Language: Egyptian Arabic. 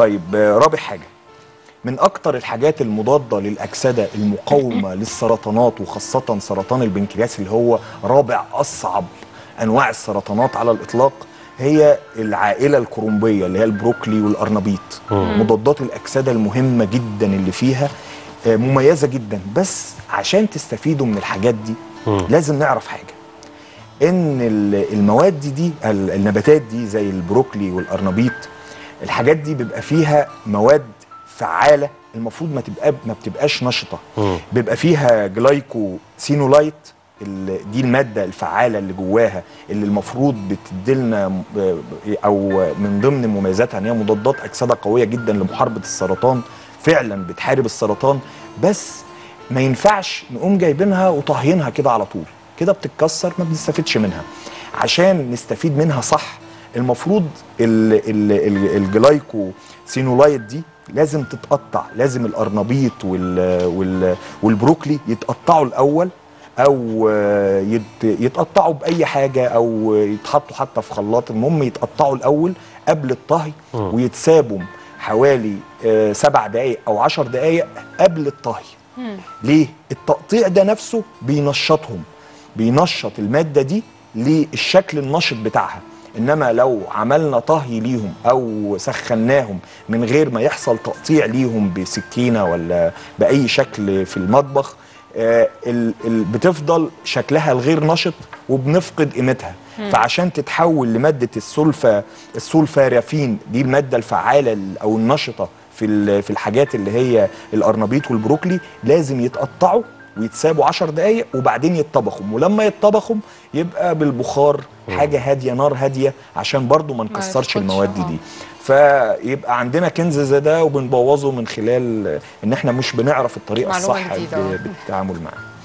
طيب آه، رابع حاجه من اكتر الحاجات المضاده للاكسده المقاومه للسرطانات وخاصه سرطان البنكرياس اللي هو رابع اصعب انواع السرطانات على الاطلاق هي العائله الكرومبيه اللي هي البروكلي والارنبيط مضادات الاكسده المهمه جدا اللي فيها آه، مميزه جدا بس عشان تستفيدوا من الحاجات دي لازم نعرف حاجه ان ال- المواد دي ال- النباتات دي زي البروكلي والارنبيط الحاجات دي بيبقى فيها مواد فعاله المفروض ما تبقى ما بتبقاش نشطه بيبقى فيها جلايكو سينولايت ال- دي الماده الفعاله اللي جواها اللي المفروض بتديلنا م- او من ضمن مميزاتها ان هي مضادات اكسده قويه جدا لمحاربه السرطان فعلا بتحارب السرطان بس ما ينفعش نقوم جايبينها وطاهينها كده على طول كده بتتكسر ما بنستفيدش منها عشان نستفيد منها صح المفروض ال ال ال الجلايكو سينولايت دي لازم تتقطع لازم الارنبيط وال وال والبروكلي يتقطعوا الاول او آه، يت- يتقطعوا باي حاجه او يتحطوا حتى في خلاط المهم يتقطعوا الاول قبل الطهي ويتسابوا حوالي آه، سبع دقائق او عشر دقائق قبل الطهي ليه التقطيع ده نفسه بينشطهم بينشط الماده دي للشكل النشط بتاعها انما لو عملنا طهي ليهم او سخناهم من غير ما يحصل تقطيع ليهم بسكينه ولا باي شكل في المطبخ آه، ال- ال- بتفضل شكلها الغير نشط وبنفقد قيمتها فعشان تتحول لماده السلفا السولفارافين دي الماده الفعاله ال- او النشطه في ال- في الحاجات اللي هي الارنبيط والبروكلي لازم يتقطعوا ويتسابوا 10 دقايق وبعدين يتطبخوا ولما يتطبخوا يبقى بالبخار حاجه هاديه نار هاديه عشان برضو ما نكسرش يفقدش، المواد آه. دي فيبقى عندنا كنز زي ده وبنبوظه من خلال ان احنا مش بنعرف الطريقه معلومة الصح جديدة، آه. بالتعامل معاه